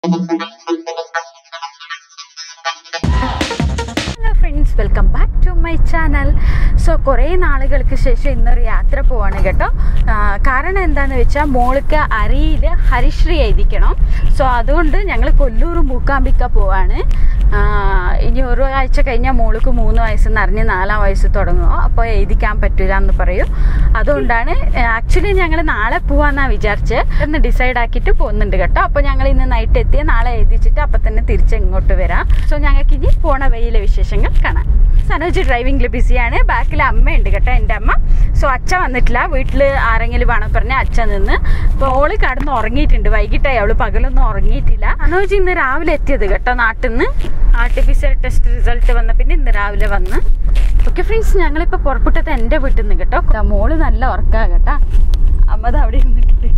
Hello friends welcome back to my channel so കുറേ നാളുകൾക്ക് ശേഷം ഇന്നൊരു യാത്ര പോവാണ് കേട്ടോ ആ, കാരണം എന്താണെന്ന് വെച്ചാൽ മോൾക്ക് അരിയിൽ ഹരിശ്രീ എഴുതിക്കണം സോ അതുകൊണ്ട് ഞങ്ങൾ കൊല്ലൂർ മൂക്കാമ്പിക്ക പോവാണ് ആ, ഇനി ഒരാഴ്ച കഴിഞ്ഞാൽ മോൾക്ക് മൂന്ന് വയസ്സ് നിറഞ്ഞ് നാലാം വയസ്സ് തുടങ്ങുമോ അപ്പോൾ എഴുതിക്കാൻ പറ്റില്ല എന്ന് പറയും അതുകൊണ്ടാണ് ആക്ച്വലി ഞങ്ങൾ നാളെ പോവാന്നാണ് വിചാരിച്ച് എന്ന് ഡിസൈഡ് ആക്കിയിട്ട് പോകുന്നുണ്ട് കേട്ടോ അപ്പോൾ ഞങ്ങൾ ഇന്ന് നൈറ്റ് എത്തിയ നാളെ എഴുതിച്ചിട്ട് അപ്പം തന്നെ തിരിച്ച് ഇങ്ങോട്ട് വരാം സോ ഞങ്ങൾക്ക് ഇനി പോണ വഴിയിലെ വിശേഷങ്ങൾ കാണാം സനോജ് ഡ്രൈവിംഗിൽ ബിസിയാണ് ബാക്കിൽ അമ്മയുണ്ട് കേട്ടോ എൻ്റെ അമ്മ സോ അച്ഛ വന്നിട്ടില്ല വീട്ടിൽ ആരെങ്കിലും വേണം പറഞ്ഞാൽ അച്ഛ നിന്ന് അപ്പോൾ ഓള് കടന്ന് ഉറങ്ങിയിട്ടുണ്ട് വൈകിട്ടായി അവള് പകലൊന്നും ഉറങ്ങിയിട്ടില്ല സനോജ് ഇന്ന് രാവിലെ എത്തിയത് കേട്ടോ നാട്ടിൽ നിന്ന് ആർട്ടിഫിഷ്യൽ ടെസ്റ്റ് റിസൾട്ട് വന്ന പിന്നെ ഇന്ന് രാവിലെ വന്ന് ഓക്കെ ഫ്രണ്ട്സ് ഞങ്ങളിപ്പോൾ പുറപ്പെട്ടത് എൻ്റെ വീട്ടിൽ നിന്ന് കേട്ടോ ദാ മോള് നല്ല ഉറക്കാ കേട്ടോ അമ്മത് അവിടെ ഇരുന്നിട്ടുണ്ട്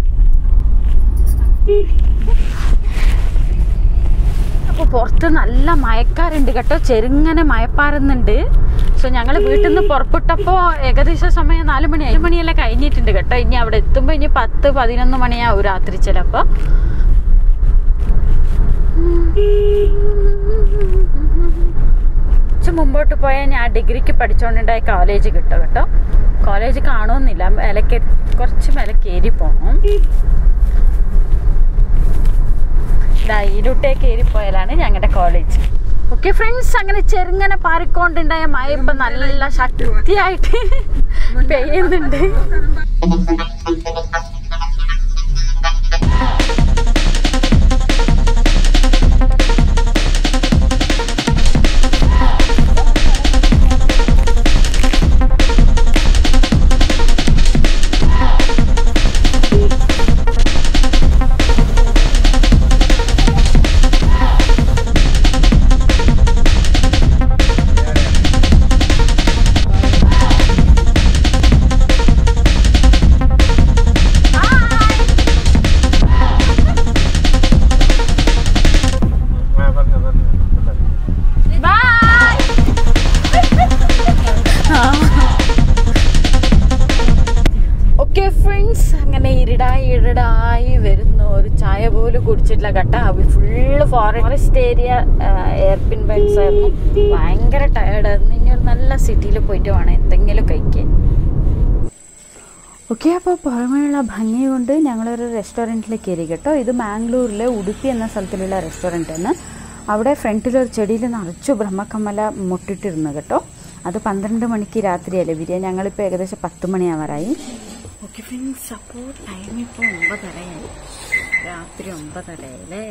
അപ്പോൾ പുറത്ത് നല്ല മയക്കാറുണ്ട് കേട്ടോ ചെറുങ്ങനെ മയപ്പാറുന്നുണ്ട് സോ ഞങ്ങൾ വീട്ടിൽ നിന്ന് പുറപ്പെട്ടപ്പോൾ ഏകദേശം സമയം നാല് മണി അഞ്ച് മണിയെല്ലാം കഴിഞ്ഞിട്ടുണ്ട് കേട്ടോ ഇനി അവിടെ എത്തുമ്പോൾ ഇനി പത്ത് പതിനൊന്ന് മണിയാവും രാത്രി ചിലപ്പോൾ കുറച്ച് മുമ്പോട്ട് പോയാൽ ഞാൻ ഡിഗ്രിക്ക് പഠിച്ചുകൊണ്ടുണ്ടായ കോളേജ് കിട്ടും കേട്ടോ കോളേജ് കാണുമെന്നില്ല വിലക്ക് കുറച്ച് വില കയറി പോകണം ഇതിലൂട്ടേ കയറി പോയാലാണ് ഞങ്ങളുടെ കോളേജ് ഓക്കെ ഫ്രണ്ട്സ് അങ്ങനെ ചെറുങ്ങനെ പാറിക്കൊണ്ടുണ്ടായ മഴ ഇപ്പൊ നല്ല ശക്തിയായിട്ട് പെയ്യുന്നുണ്ട് ബൈ ഓക്കെ ഫ്രണ്ട്സ് അങ്ങനെ ഇരുടായി ഇരുടായി വരുന്നു ഒരു ചായ പോലും കുടിച്ചിട്ടില്ല കേട്ട full forest area hairpin bends ആയിരുന്നു ഭയങ്കര ടയർഡായിരുന്നു ഇനി ഒരു നല്ല സിറ്റിയിൽ പോയിട്ട് വേണം എന്തെങ്കിലും കഴിക്കാൻ ഓക്കെ അപ്പോൾ പുറമേയുള്ള ഭംഗി കൊണ്ട് ഞങ്ങളൊരു റെസ്റ്റോറൻറ്റിൽ കയറി കേട്ടോ ഇത് മാംഗ്ലൂരിലെ ഉടുപ്പി എന്ന സ്ഥലത്തിലുള്ള റെസ്റ്റോറൻ്റ് ആണ് അവിടെ ഫ്രണ്ടിലൊരു ചെടിയിൽ നിറച്ചു ബ്രഹ്മക്കമല മുട്ടിട്ടിരുന്നു കേട്ടോ അത് പന്ത്രണ്ട് മണിക്ക് രാത്രിയല്ലേ വരിക ഞങ്ങളിപ്പോൾ ഏകദേശം പത്ത് മണിയാവാറായി ഓക്കെ ഫ്രണ്ട്സ് അപ്പോൾ ടൈം ഇപ്പോൾ ഒമ്പതരയായി രാത്രി ഒമ്പതരയല്ലേ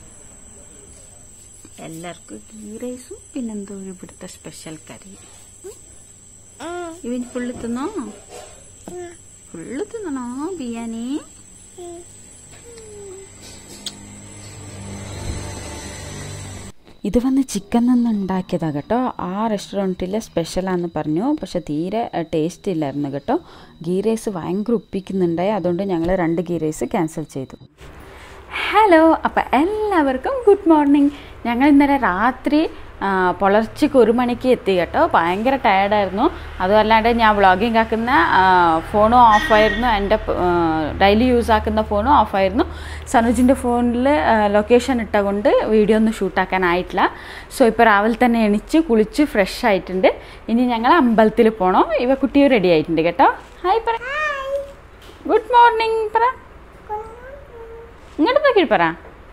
എല്ലാവർക്കും ഗീ റൈസും പിന്നെന്തോ ഒരു ഇവിടുത്തെ സ്പെഷ്യൽ കറി ഇവൻ ഫുള്ള് തിന്നോ ഫുള്ള് തിന്നണോ ബിയാനി ഇത് വന്ന് ചിക്കൻ നിന്ന് ഉണ്ടാക്കിയതാ കേട്ടോ ആ റെസ്റ്റോറൻറ്റിലെ സ്പെഷ്യലാന്ന് പറഞ്ഞു പക്ഷെ തീരെ ടേസ്റ്റ് ഇല്ലായിരുന്നു കേട്ടോ ഗീ റൈസ് ഭയങ്കര ഉപ്പിക്കുന്നുണ്ടായി അതുകൊണ്ട് ഞങ്ങൾ രണ്ട് ഗീ റൈസ് ക്യാൻസൽ ചെയ്തു ഹലോ അപ്പം എല്ലാവർക്കും ഗുഡ് മോർണിംഗ് ഞങ്ങൾ ഇന്നലെ രാത്രി ആ, പുലർച്ചയ്ക്ക് ഒരു മണിക്ക് എത്തി കേട്ടോ ഭയങ്കര ടയർഡായിരുന്നു അതുമല്ലാണ്ട് ഞാൻ വ്ളോഗിങ് ആക്കുന്ന ഫോണും ഓഫായിരുന്നു എൻ്റെ ഡെയിലി യൂസ് ആക്കുന്ന ഫോണും ഓഫായിരുന്നു സനുജിൻ്റെ ഫോണിൽ ലൊക്കേഷൻ ഇട്ട കൊണ്ട് വീഡിയോ ഒന്നും ഷൂട്ടാക്കാനായിട്ടില്ല സോ ഇപ്പോൾ രാവിലെ തന്നെ എണിച്ച് കുളിച്ച് ഫ്രഷ് ആയിട്ടുണ്ട് ഇനി ഞങ്ങൾ അമ്പലത്തിൽ പോകണം ഇവ കുട്ടിയും റെഡി ആയിട്ടുണ്ട് കേട്ടോ ഹായ് പറ ഗുഡ് മോർണിംഗ് പറ ഇങ്ങോട്ട് നോക്കി പറ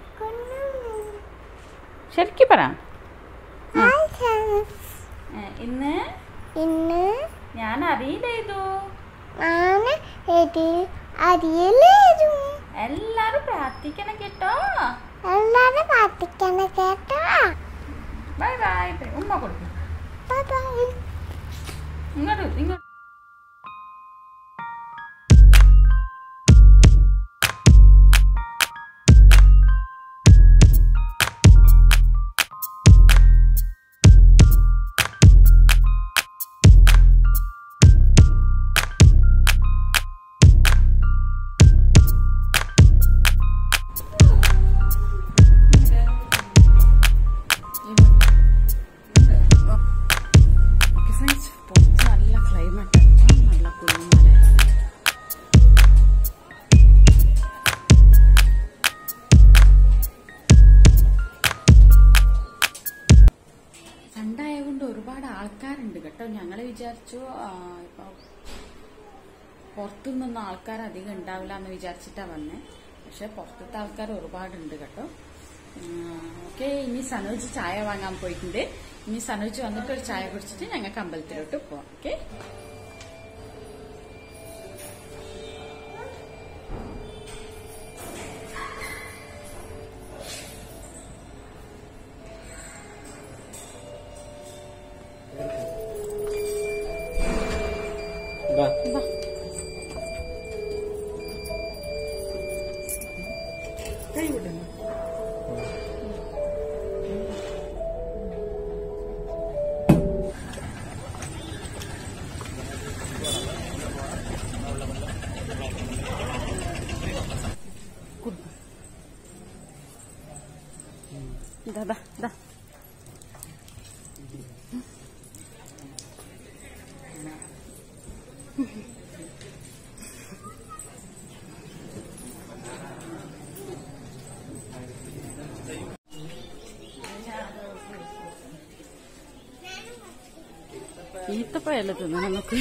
ശരിക്കും പറ ആ. ഏ, ഇന്ന് ഇന്ന് ഞാൻ അറിയില്ലേതു ഞാൻ അറിയില്ലേതു എല്ലാരും പ്രാർത്ഥിക്കണം കേട്ടോ എല്ലാരും പ്രാർത്ഥിക്കണം കേട്ടോ ബൈ ബൈ ഉമ്മ കൊടുക്കും ബൈ ബൈ ഇങ്ങോട്ട് ഇങ്ങോട്ട് ഓക്കെ ഫ്രണ്ട്സ് പുറത്ത് നല്ല ക്ലൈമറ്റ് വിചാരിച്ചു ആ, ഇപ്പൊ പുറത്തുനിന്നൊന്നും ആൾക്കാർ അധികം ഉണ്ടാവില്ല എന്ന് വിചാരിച്ചിട്ടാ വന്നേ പക്ഷെ പുറത്തത്തെ ആൾക്കാർ ഒരുപാടുണ്ട് കേട്ടോ ഓക്കെ ഇനി സനോജ് ചായ വാങ്ങാൻ പോയിട്ടുണ്ട് ഇനി സനോജ് വന്നിട്ട് ഒരു ചായ കുടിച്ചിട്ട് ഞങ്ങൾക്ക് അമ്പലത്തിലോട്ട് പോവാം ഓക്കെ ബാ കൈ വിടുന്നു Da, da, da. ഈത്തപ്പഴല്ല തിന്നു നമുക്ക്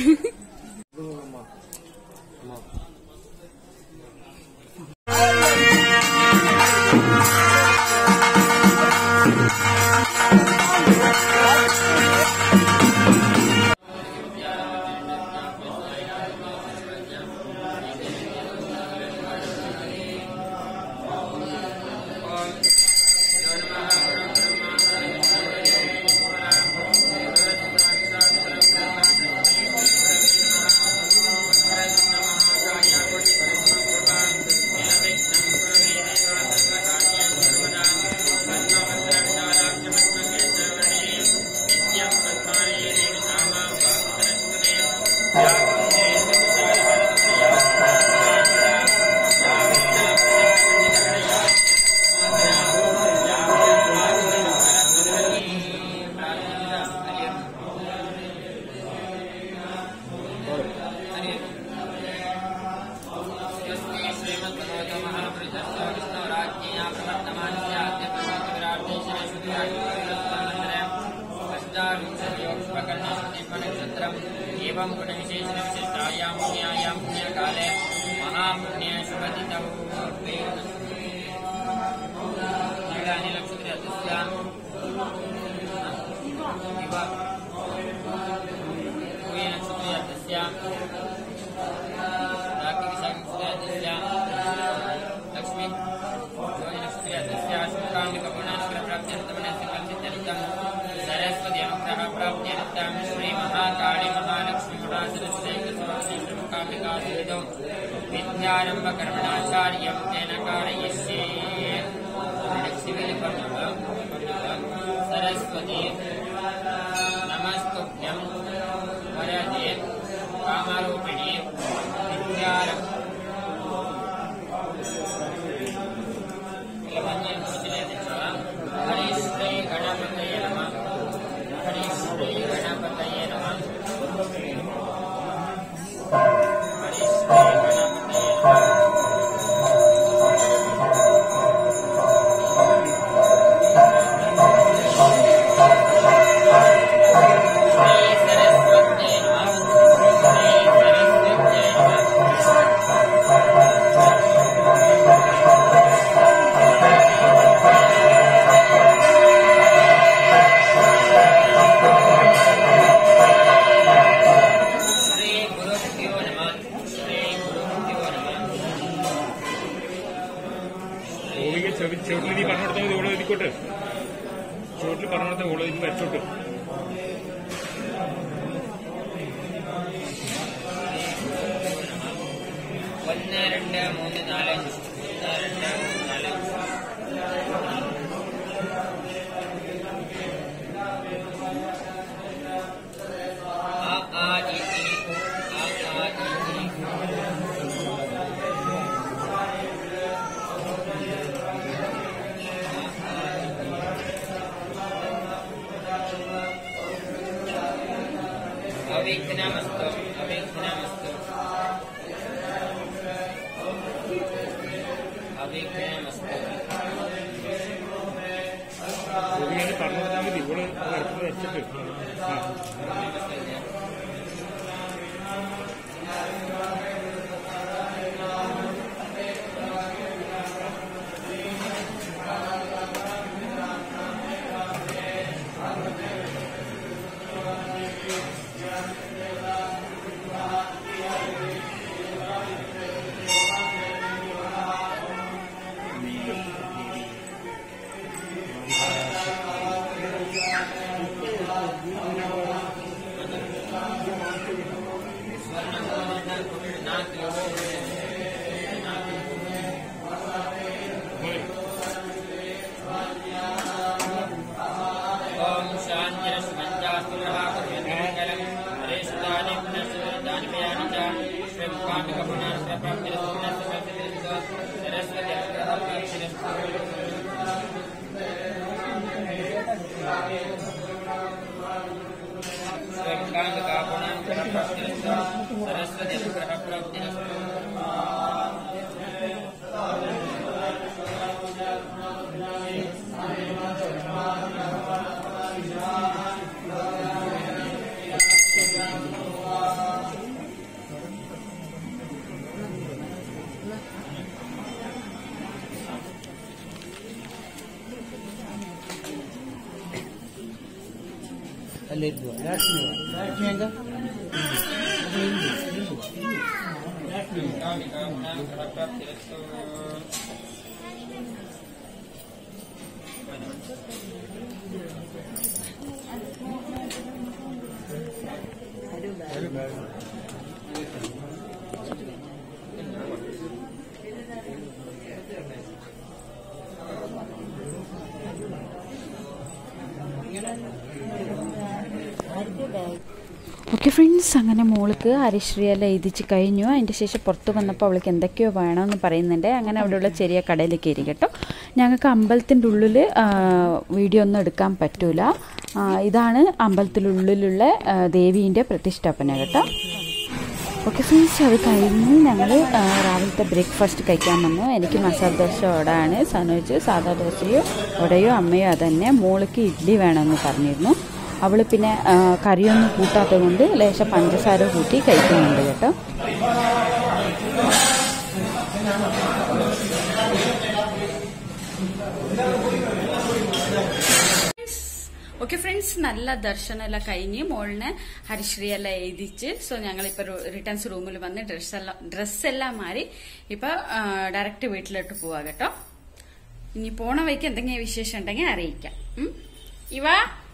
एवं गुणविशेषण विशिष्टायां पुण्यायां पुण्यकाले महापुण्ये शुभदितौ क्रीडानि लक्ष्यते तस्यां इव कुये नक्षत्रे तस्यां राकिविशाखनक्षत्रे तस्यां लक्ष्मी योनि नक्षत्रे तस्यां शुक्रान्तिकपुणाश्वरप्राप्त्यर्थमनस्य कल्पितरितं सरस्वती अनुग्रह प्राप्त्यर्थं श्रीमहाकाळी महालक्ष्मी महासरस्वतीकाम्बिका सिद्धौ विद्यारम्भकर्मणाचार्यं तेन कारयिष्ये सरस्वती नमस्तुभ्यं वरदे कामरूपिणी विद्यारम्भ हरि श्री गणपतये नमः हरि श्री गणपतये नमः हरि श्री गणपतये नमः श्री सरस्वती नमः श्री सरस्वती नमः ശ്രീ ഗുരുഭ്യോ നമ ശ്രീ ഗുരുഭ്യോ നമ ഓളിക്ക് ചെവി ചെവിട്ടിൽ നീ പറഞ്ഞു കൊടുത്താൽ മതി ഓളെ എഴുതിക്കോട്ടെ ചുവട്ടിൽ പറഞ്ഞു കൊടുത്താൽ ഓളെ ഇത് വരച്ചോട്ട് ഒന്ന് രണ്ട് മൂന്ന് നാല് അഞ്ച് ഒന്ന് രണ്ട് മൂന്ന് നാല് അഞ്ച് ആ ആ ഇ ഈ ഉ ആ ആ ഇ ഈ ഉ അവിഘ്നമസ്തു അവിഘ്നമസ്തു അവിഘ്നമസ്തു ഓളിക്ക് പറഞ്ഞു കൊടുത്താൽ മതി ഓള് വരച്ചത് വരച്ചിട്ട് ആ ఓం శాంతిరస్మంజాస్తు మంగళం హరేష్టాని పునః దానిమయాని చ శ్రీం కామిక పునః సరస్వతి శ్రీం కామిక పునః సరస్వతి గ్రహ ప్రాప్తి కామిక పునః గ్రహ ప్రాప్తి ഓക്കെ ഫ്രണ്ട്സ് അങ്ങനെ മോൾക്ക് ഹരിശ്രീയെല്ലാം എഴുതിച്ച് കഴിഞ്ഞു അതിൻ്റെ ശേഷം പുറത്ത് വന്നപ്പോൾ അവൾക്ക് എന്തൊക്കെയോ വേണമെന്ന് പറയുന്നുണ്ട് അങ്ങനെ അവിടെയുള്ള ചെറിയ കടയിൽ കയറി കേട്ടോ ഞങ്ങൾക്ക് അമ്പലത്തിൻ്റെ ഉള്ളിൽ വീഡിയോ ഒന്നും എടുക്കാൻ പറ്റൂല ആ, ഇതാണ് അമ്പലത്തിനുള്ളിലുള്ള ആ, ദേവീൻ്റെ പ്രതിഷ്ഠാപന കേട്ടോ ഓക്കെ ഫ്രണ്ട്സ് അത് കഴിഞ്ഞ് ഞങ്ങൾ രാവിലത്തെ ബ്രേക്ക്ഫാസ്റ്റ് കഴിക്കാൻ വന്നു എനിക്ക് മസാല ദോശ ഓടാണ് സനോജ് സാധാ ദോശയോ ഓടയോ അമ്മയോ അതന്നെ മോൾക്ക് ഇഡ്ഡലി വേണമെന്ന് പറഞ്ഞിരുന്നു അവൾ പിന്നെ ആ, കറിയൊന്നും കൂട്ടാത്തത് കൊണ്ട് ലേശം പഞ്ചസാര കൂട്ടി കഴിക്കുന്നുണ്ട് കേട്ടോ ഓക്കെ ഫ്രണ്ട്സ് നല്ല ദർശനമെല്ലാം കഴിഞ്ഞ് മോളിന് ഹരിശ്രീ എല്ലാം എഴുതിച്ച് സോ ഞങ്ങൾ ഇപ്പൊ റിട്ടേൺസ് റൂമിൽ വന്ന് ഡ്രസ് എല്ലാം ഡ്രസ് എല്ലാം മാറി ഇപ്പൊ ഡയറക്റ്റ് വീട്ടിലോട്ട് പോവാ കേട്ടോ ഇനി പോണ വഴിക്ക് എന്തെങ്കിലും വിശേഷം ഉണ്ടെങ്കിൽ അറിയിക്കാം ഉം. ഇവ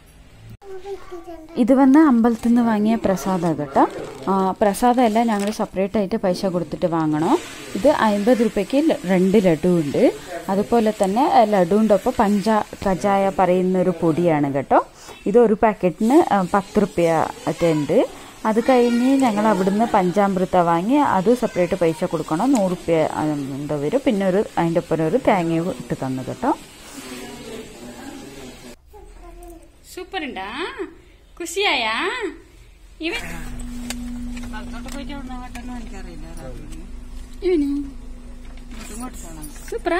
ഇത് വന്ന് അമ്പലത്തിൽ നിന്ന് വാങ്ങിയ പ്രസാദം കേട്ടോ ആ, പ്രസാദമല്ല ഞങ്ങൾ സെപ്പറേറ്റ് ആയിട്ട് പൈസ കൊടുത്തിട്ട് വാങ്ങണം ഇത് അമ്പത് രൂപയ്ക്ക് ല- രണ്ട് ലഡു ഉണ്ട് അതുപോലെ തന്നെ ആ, ലഡുവിൻ്റെ ഒപ്പം പഞ്ച കജായ പറയുന്ന ഒരു പൊടിയാണ് കേട്ടോ ഇത് ഒരു പാക്കറ്റിന് ആ, പത്ത് റുപ്യ ഉണ്ട് അത് കഴിഞ്ഞ് ഞങ്ങൾ അവിടുന്ന് പഞ്ചാമൃത വാങ്ങി അത് സെപ്പറേറ്റ് പൈസ കൊടുക്കണം നൂറ് റുപ്യ എന്താ വരും പിന്നെ ഒരു അതിൻ്റെ ഒപ്പം ഒരു തേങ്ങയും ഇട്ട് തന്നു കേട്ടോ സൂപ്പർ ഉണ്ടാ ഖുഷിയായാ ഇവൻ ഇവന് സൂപ്പറാ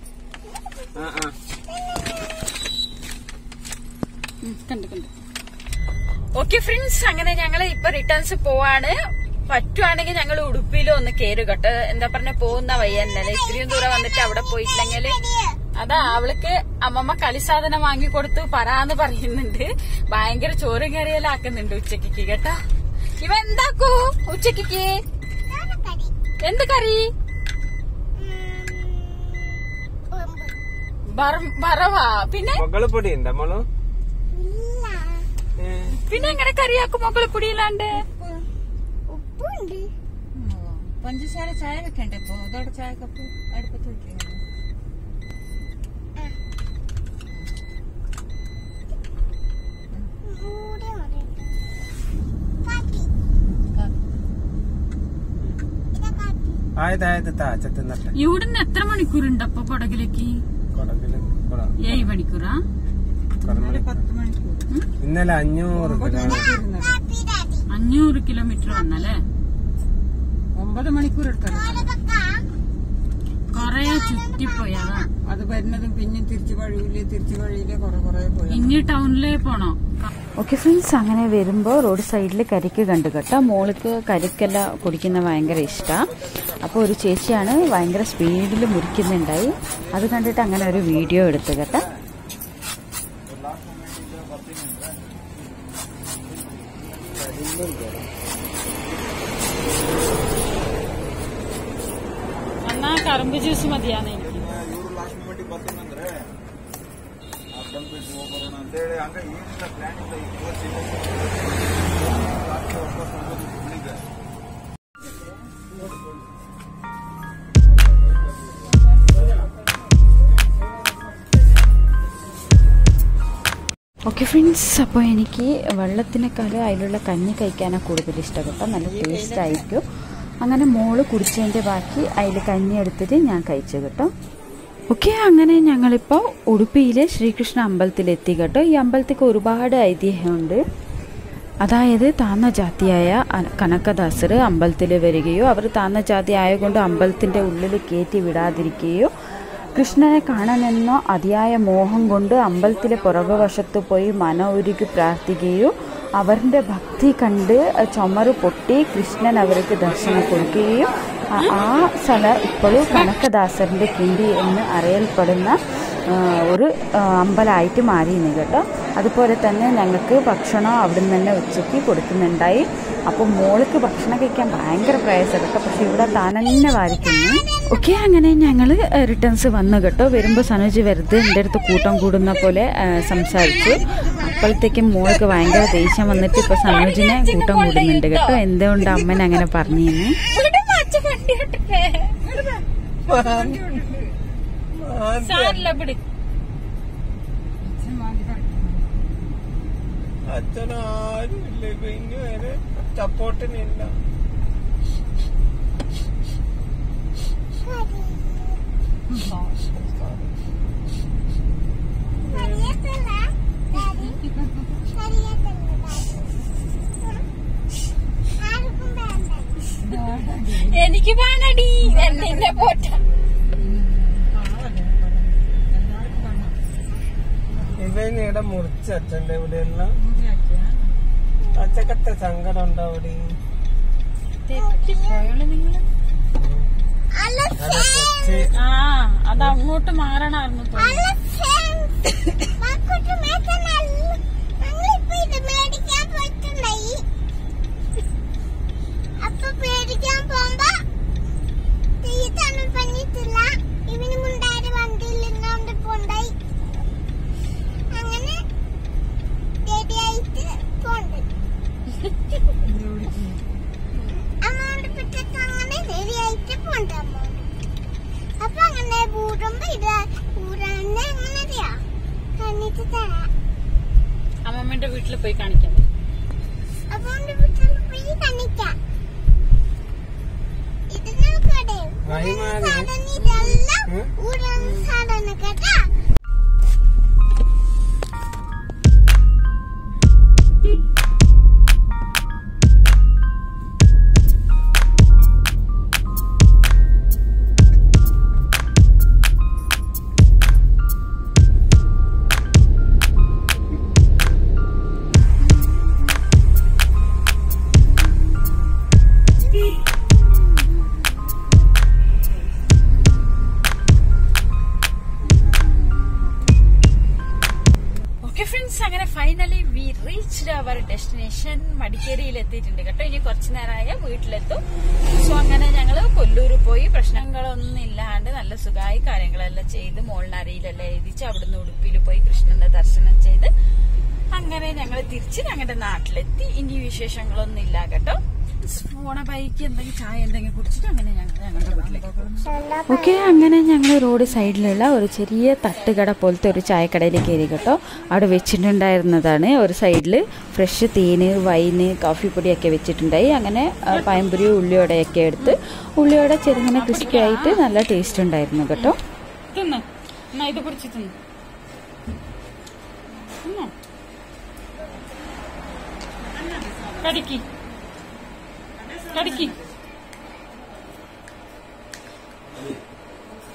ഉം, കണ്ടു കണ്ടു ഓക്കെ ഫ്രണ്ട്സ് അങ്ങനെ ഞങ്ങൾ ഇപ്പൊ റിട്ടേൺസ് പോവാണ് പറ്റുവാണെങ്കിൽ ഞങ്ങൾ ഉടുപ്പിയിലും ഒന്ന് കേറും കേട്ടോ എന്താ പറഞ്ഞ പോകുന്ന വഴി എന്നല്ലേ ഇത്രയും ദൂരം വന്നിട്ട് അവിടെ പോയിട്ടില്ലെങ്കിൽ അതാ അവൾക്ക് അമ്മമ്മ കളിസാധനം വാങ്ങി കൊടുത്തു പറാന്ന് പറയുന്നുണ്ട് ഭയങ്കര ചോറും കറിയെല്ലാം ആക്കുന്നുണ്ട് ഉച്ചക്ക് കേട്ടോ ഇവ എന്താക്കൂ ഉച്ചക്ക് എന്ത് കറി ബറ- ബറവാ പിന്നെ മകള് പൊടി ഉണ്ടോ മോളു പിന്നെ എങ്ങനെ കറിയാക്കും മക്കളെ പൊടിയില്ലാണ്ട് ഉപ്പുണ്ട് പഞ്ചസാര ചായ വെക്കണ്ടേ ഇപ്പൊ അതോടെ ചായ കപ്പ് അടുപ്പത്ത് വെക്കണം മൂടി മറിയിട്ട്. കാപ്പി. ഇതാ കാപ്പി. ആയത് ആയത് താഴത്ത് നിന്നിട്ട് ഇവിടുന്ന് എത്ര മണിക്കൂറുണ്ട് അപ്പൊ കൊടകിലേക്ക് കൊടകില് കൊട ഏഴ് മണിക്കൂറാ കൊടമണി. പത്ത് മണിക്കൂർ ഇന്നലെ അഞ്ഞൂറ് കിലോമീറ്റർ കാപ്പി ഡാഡി. അഞ്ഞൂറ് കിലോമീറ്റർ വന്നല്ലേ ഒമ്പത് മണിക്കൂർ എടുക്കണം ചോറ് വെക്കാം. കൊറേ ചുറ്റിപ്പോയി അതാ അത് വരുന്നതും പിന്നെ തിരിച്ചു വഴിയില് തിരിച്ചു വഴിയില് കുറെ കുറെ പോയി ഇനി ടൗണിലേ പോണോ ഓക്കെ ഫ്രണ്ട്സ് അങ്ങനെ വരുമ്പോൾ റോഡ് സൈഡിൽ കരിക്ക് കണ്ടു കേട്ടോ മോൾക്ക് കരിക്കെല്ലാം കുടിക്കുന്ന ഭയങ്കര ഇഷ്ടമാണ് അപ്പോൾ ഒരു ചേച്ചിയാണ് ഭയങ്കര സ്പീഡിൽ മുറിക്കുന്നുണ്ടായി അത് കണ്ടിട്ട് അങ്ങനെ ഒരു വീഡിയോ എടുത്തു കേട്ടോ എന്നാ കറുമ്പ് ജ്യൂസ് മതിയാന്ന് എനിക്ക് ഓക്കെ ഫ്രണ്ട്സ് അപ്പോൾ എനിക്ക് വെള്ളത്തിനേക്കാളും അതിലുള്ള കഞ്ഞി കഴിക്കാനാണ് കൂടുതൽ ഇഷ്ടം കേട്ടോ നല്ല ടേസ്റ്റ് ആയിരിക്കും അങ്ങനെ മോള് കുടിച്ചതിൻ്റെ ബാക്കി അതിൽ കഞ്ഞി എടുത്തിട്ട് ഞാൻ കഴിച്ചു കേട്ടോ ഓക്കെ അങ്ങനെ ഞങ്ങളിപ്പോൾ ഉടുപ്പിയിലെ ശ്രീകൃഷ്ണ അമ്പലത്തിലെത്തി കേട്ടോ ഈ അമ്പലത്തിക്ക് ഒരുപാട് ഐതിഹ്യമുണ്ട് അതായത് താന്ന ജാതിയായ അ- കനകദാസർ അമ്പലത്തിൽ വരികയോ അവർ താന്ന ജാതി ആയതുകൊണ്ട് അമ്പലത്തിൻ്റെ ഉള്ളിൽ കയറ്റി വിടാതിരിക്കുകയോ കൃഷ്ണനെ കാണണമെന്നോ അതിയായ മോഹം കൊണ്ട് അമ്പലത്തിലെ പുറകുവശത്ത് പോയി മന ഉരുകി പ്രാർത്ഥിക്കുകയോ അവരുടെ ഭക്തി കണ്ട് ചുമറ് പൊട്ടി കൃഷ്ണൻ അവർക്ക് ദർശനം കൊടുക്കുകയും ആ- ആ സ്ഥലം ഇപ്പോഴും കനകദാസറിൻ്റെ കിണ്ടി എന്ന് അറിയപ്പെടുന്ന ആ, ഒരു ആ, അമ്പലമായിട്ട് മാറിയിരുന്നു കേട്ടോ അതുപോലെ തന്നെ ഞങ്ങൾക്ക് ഭക്ഷണം അവിടുന്ന് തന്നെ ഉച്ചയ്ക്ക് കൊടുക്കുന്നുണ്ടായി അപ്പോൾ മോൾക്ക് ഭക്ഷണം കഴിക്കാൻ ഭയങ്കര പ്രയാസം കേട്ടോ പക്ഷെ ഇവിടെ താൻ തന്നെ വാരിക്കുന്നു ഓക്കെ അങ്ങനെ ഞങ്ങൾ റിട്ടേൺസ് വന്നു കേട്ടോ വരുമ്പോൾ സനോജ് വെറുതെ എൻ്റെ അടുത്ത് കൂട്ടം കൂടുന്ന പോലെ ആ, സംസാരിച്ചു അപ്പോഴത്തേക്കും മോൾക്ക് ഭയങ്കര ദേഷ്യം വന്നിട്ട് ഇപ്പോൾ സനോജിനെ കൂട്ടം കൂടുന്നുണ്ട് കേട്ടോ എന്തുകൊണ്ട് അമ്മൻ അങ്ങനെ പറഞ്ഞിരുന്നു അച്ഛനാരുമില്ല ഇപ്പൊ ഇനി വരെ സപ്പോർട്ടിനില്ല കറിയത്തല്ല ഡാഡി കറിയത്തല്ല ഡാഡി ആർക്കും വേണ്ട എനിക്ക് വേണടി എന്നെ പോറ്റ ഇവന് ഇവിടെ മുറിച്ച് അച്ഛന്റെ ഇവിടെ എല്ലാം അച്ഛക്കത്തെ സങ്കടം ഉണ്ടോ അവിടെ അല്ല അവിടെ കൊച്ച് ആ അത് അങ്ങോട്ട് മാറണമായിരുന്നു അല്ല മക്കുട്ടി മേത്തനല്ല ഞങ്ങളിപ്പോ ഇത് മേടിക്കാൻ പോയിട്ടുണ്ടായി അപ്പൊ മേടിക്കാൻ പോകുമ്പോ തീത്തൊന്നും പഞ്ഞിട്ടില്ല ഇവന് മുണ്ടായ വണ്ടിയിൽ നിന്നോണ്ട് പോണ്ടായി അങ്ങനെ റെഡിയായിട്ട് പോണ്ട് അമ്മോണ്ട് പിറ്റത്ത് അങ്ങനെ റെഡിയായിട്ട് പോണ്ട് അമ്മോണ്ട് അപ്പൊ അങ്ങനെ പൂടുമ്പോ ഇത് പൂരാന്നെ എങ്ങനെയാ കണ്ണിട്ട് തരാം അമ്മമ്മന്റെ വീട്ടിൽ പോയി കാണിക്കാം അതുകൊണ്ട് വീട്ടിൽ പോയി കണ്ണിക്കാം ഇത് നോക്കട്ടെ വഴിമാറി. സാധനം ഇതെല്ലാം ഉം? ഊരാൻ സാധനം കേട്ടാ ഓക്കെ ഫ്രണ്ട്സ് അങ്ങനെ finally we reached our destination മടിക്കേരിയിൽ എത്തിയിട്ടുണ്ട് കേട്ടോ ഇനി കുറച്ചു നേരമായ വീട്ടിലെത്തും സോ അങ്ങനെ ഞങ്ങൾ കൊല്ലൂർ പോയി പ്രശ്നങ്ങളൊന്നും ഇല്ലാണ്ട് നല്ല സുഖമായി കാര്യങ്ങളെല്ലാം ചെയ്ത് മോളിനരിയിലെല്ലാം എഴുതിച്ച് അവിടുന്ന് ഉടുപ്പിയിൽ പോയി കൃഷ്ണന്റെ ദർശനം ചെയ്ത് അങ്ങനെ ഞങ്ങൾ തിരിച്ച് ഞങ്ങളുടെ നാട്ടിലെത്തി ഇനി വിശേഷങ്ങളൊന്നും ഇല്ല കേട്ടോ പോണ ബൈക്ക് എന്തെങ്കിലും ചായ എന്തെങ്കിലും കുടിച്ചിട്ട് അങ്ങനെ ഞങ്ങൾ ഞങ്ങളുടെ വീട്ടിലേക്ക് പോകും ഓക്കെ അങ്ങനെ ഞങ്ങൾ റോഡ് സൈഡിലുള്ള ഒരു ചെറിയ തട്ടുകട പോലത്തെ ഒരു ചായക്കടയിലേക്ക് കയറി കേട്ടോ അവിടെ വെച്ചിട്ടുണ്ടായിരുന്നതാണ് ഒരു സൈഡിൽ ഫ്രഷ് തേന് വൈന് കാഫി പൊടിയൊക്കെ വെച്ചിട്ടുണ്ടായി അങ്ങനെ ആ, പഴംപൊരി ഉള്ളിയോടെയൊക്കെ എടുത്ത് ഉള്ളിയോടെ ചെറുങ്ങനെ ക്രിസ്പി ആയിട്ട് നല്ല ടേസ്റ്റ് ഉണ്ടായിരുന്നു കേട്ടോ തിന്ന് എന്നാ ഇത് പിടിച്ച് തിന്നു കടിക്ക് കടിക്ക്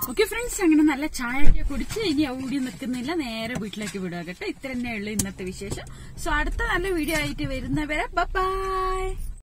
ഓക്കെ ഫ്രണ്ട്സ് അങ്ങനെ നല്ല ചായ ഒക്കെ കുടിച്ച് ഇനി ഓടി നിൽക്കുന്നില്ല നേരെ വീട്ടിലേക്ക് വിടുക കേട്ടോ ഇത്ര തന്നെ ഉള്ളു ഇന്നത്തെ വിശേഷം സോ അടുത്ത നല്ല വീഡിയോ ആയിട്ട് വരുന്നവരെ ബൈ